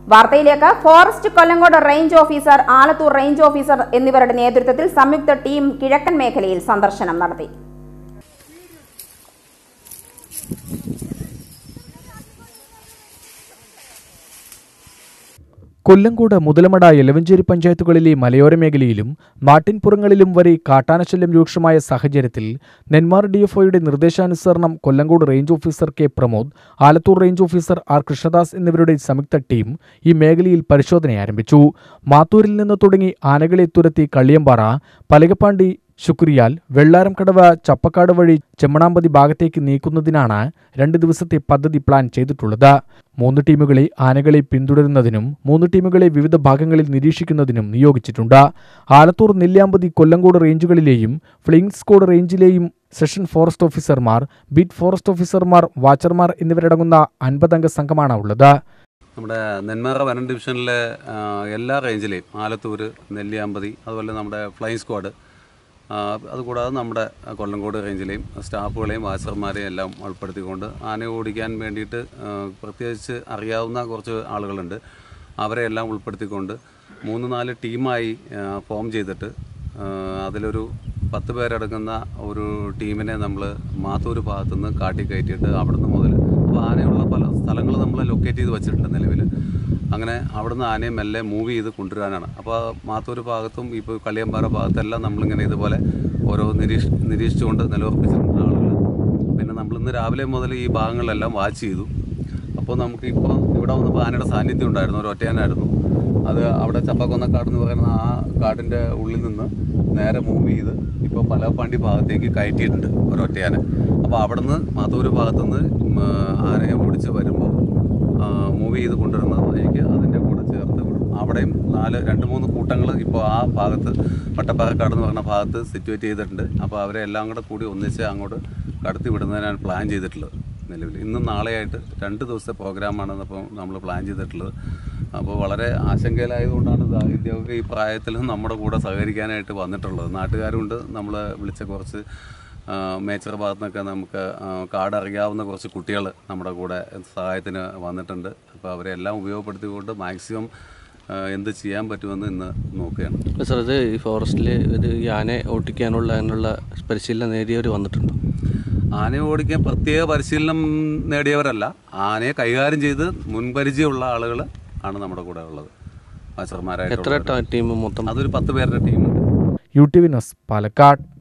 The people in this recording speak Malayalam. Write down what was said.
വാർത്തയിലേക്ക് forest Kollengode range officer Alathur range officer എന്നിവരുടെ നേതൃത്വത്തിൽ സംയുക്ത ടീം കിഴക്കൻ മേഖലയിൽ സന്ദർശനം നടത്തി കൊല്ലങ്കോട് മുതലമട എലവഞ്ചേരി പഞ്ചായത്തുകളിലെ മലയോര മേഖലയിലും നാട്ടിൻപുറങ്ങളിലും വരെ കാട്ടാനശല്യം രൂക്ഷമായ സാഹചര്യത്തിൽ നെന്മാർ ഡിഎഫ്ഒയുടെ നിർദ്ദേശാനുസരണം Kollengode range officer K Pramod Alathur range officer R Krishnadas എന്നിവരുടെ സംയുക്ത ടീം ഈ മേഖലയിൽ പരിശോധന ആരംഭിച്ചു മാത്തൂരിൽ നിന്ന് തുടങ്ങി ആനകളെ തുരത്തി കള്ളിയമ്പാറ പലകപ്പാണ്ടി ശുക്രിയാൽ വെള്ളാരം കടവ് ചപ്പക്കാട് വഴി ചെമ്മണാമ്പതി ഭാഗത്തേക്ക് നീക്കുന്നതിനാണ് രണ്ട് ദിവസത്തെ പദ്ധതി പ്ലാൻ ചെയ്തിട്ടുള്ളത് മൂന്ന് ടീമുകളെ ആനകളെ പിന്തുടരുന്നതിനും മൂന്ന് ടീമുകളെ വിവിധ ഭാഗങ്ങളിൽ നിരീക്ഷിക്കുന്നതിനും നിയോഗിച്ചിട്ടുണ്ട് ആലത്തൂർ നെല്ലിയാമ്പതി കൊല്ലങ്കോട് റേഞ്ചുകളിലെയും ഫ്ലിങ് സ്ക്വാഡ് റേഞ്ചിലെയും സെഷൻ ഫോറസ്റ്റ് ഓഫീസർമാർ ബീറ്റ് ഫോറസ്റ്റ് ഓഫീസർമാർ വാച്ചർമാർ എന്നിവരടങ്ങുന്ന അൻപതംഗ സംഘമാണ് ഉള്ളത് നമ്മുടെ നെന്മാറ വനം ഡിവിഷനിലെ ആ, എല്ലാ റേഞ്ചിലെയും ആലത്തൂർ നെല്ലിയാമ്പതി അതുപോലെ നമ്മുടെ ഫ്ലൈങ് സ്ക്വാഡ് ആ, അതുകൂടാതെ നമ്മുടെ കൊല്ലങ്കോട് റേഞ്ചിലെയും സ്റ്റാഫുകളെയും വാച്ചർമാരെയും എല്ലാം ഉൾപ്പെടുത്തിക്കൊണ്ട് ആന ഓടിക്കാൻ വേണ്ടിയിട്ട് ആ, പ്രത്യേകിച്ച് അറിയാവുന്ന കുറച്ച് ആളുകളുണ്ട് അവരെ എല്ലാം ഉൾപ്പെടുത്തിക്കൊണ്ട് മൂന്ന് നാല് ടീമായി ആ, ഫോം ചെയ്തിട്ട് ആ, അതിലൊരു പത്ത് പേരടങ്ങുന്ന ഒരു ടീമിനെ നമ്മൾ മാത്തൂർ ഭാഗത്തുനിന്ന് കാട്ടി കയറ്റിയിട്ട് അവിടുന്ന് മുതൽ അപ്പോൾ ആനയുള്ള പല സ്ഥലങ്ങൾ നമ്മൾ ലൊക്കേറ്റ് ചെയ്ത് വെച്ചിട്ടുണ്ട് നിലവിൽ അങ്ങനെ അവിടുന്ന് ആനയെ മെല്ലെ മൂവ് ചെയ്ത് കൊണ്ടുവരാനാണ് അപ്പോൾ മാത്തൂർ ഭാഗത്തും ഇപ്പോൾ കളിയമ്പാറ ഭാഗത്തെല്ലാം നമ്മളിങ്ങനെ ഇതുപോലെ ഓരോ നിരീക്ഷ നിരീക്ഷിച്ചുകൊണ്ട് നിലയുറപ്പിച്ചിട്ടുണ്ട് ആളുകൾ പിന്നെ നമ്മളിന്ന് രാവിലെ മുതൽ ഈ ഭാഗങ്ങളിലെല്ലാം വാച്ച് ചെയ്തു അപ്പോൾ നമുക്ക് ഇപ്പോൾ ഇവിടെ വന്നപ്പോൾ ആനയുടെ സാന്നിധ്യം ഉണ്ടായിരുന്നു ഒരു ഒറ്റയാനായിരുന്നു അത് അവിടെ ചപ്പക്കൊന്നക്കാട് എന്ന് പറയുന്ന ആ കാടിൻ്റെ ഉള്ളിൽ നിന്ന് നേരെ മൂവ് ചെയ്ത് ഇപ്പോൾ പലപ്പാണ്ടി ഭാഗത്തേക്ക് കയറ്റിയിട്ടുണ്ട് ഒരു ഒറ്റയാന അപ്പോൾ അവിടെ നിന്ന് മാത്തൂർ ഭാഗത്തുനിന്ന് ആനയെ ഓടിച്ച് വരുമ്പോൾ മൂവ് ചെയ്ത് കൊണ്ടുവരുന്ന വഴിക്ക് അതിൻ്റെ കൂടെ ചേർത്ത് വിടും അവിടെയും നാല് രണ്ട് മൂന്ന് കൂട്ടങ്ങൾ ഇപ്പോൾ ആ ഭാഗത്ത് വട്ടപ്പാറക്കാട് എന്ന് പറഞ്ഞ ഭാഗത്ത് സിറ്റുവേറ്റ് ചെയ്തിട്ടുണ്ട് അപ്പോൾ അവരെ എല്ലാം കൂടെ കൂടി ഒന്നിച്ച് അങ്ങോട്ട് കടത്തി വിടുന്നതിനാണ് പ്ലാൻ ചെയ്തിട്ടുള്ളത് നിലവിൽ ഇന്നും നാളെയായിട്ട് രണ്ട് ദിവസത്തെ പ്രോഗ്രാമാണ് ഇപ്പോൾ നമ്മൾ പ്ലാൻ ചെയ്തിട്ടുള്ളത് അപ്പോൾ വളരെ ആശങ്കയിലായതുകൊണ്ടാണ് ദാ ഇദ്ദേഹമൊക്കെ ഈ പ്രായത്തിൽ നമ്മുടെ കൂടെ സഹകരിക്കാനായിട്ട് വന്നിട്ടുള്ളത് നാട്ടുകാരുണ്ട് നമ്മൾ വിളിച്ച കുറച്ച് ആ, മേച്ചർ ഭാഗത്തു നിന്നൊക്കെ നമുക്ക് ആ, കാട് അറിയാവുന്ന കുറച്ച് കുട്ടികൾ നമ്മുടെ കൂടെ സഹായത്തിന് വന്നിട്ടുണ്ട് അപ്പോൾ അവരെ എല്ലാം ഉപയോഗപ്പെടുത്തിക്കൊണ്ട് മാക്സിമം ആ, എന്ത് ചെയ്യാൻ പറ്റുമെന്ന് ഇന്ന് നോക്കുകയാണ് സാർ ഇത് ഈ ഫോറസ്റ്റിൽ ഇത് ഈ ആനയെ ഓട്ടിക്കാനുള്ള അതിനുള്ള പരിശീലനം നേടിയവർ വന്നിട്ടുണ്ടോ ആനയെ ഓടിക്കാൻ പ്രത്യേക പരിശീലനം നേടിയവരല്ല ആനയെ കൈകാര്യം ചെയ്ത് മുൻപരിചയമുള്ള ആളുകൾ ആണ് നമ്മുടെ കൂടെ ഉള്ളത് എത്ര മാസ്റ്റർമാരായിട്ട് ടീം മൊത്തം അതൊരു പത്ത് പേരുടെ ടീമുണ്ട് U T V news Palakkad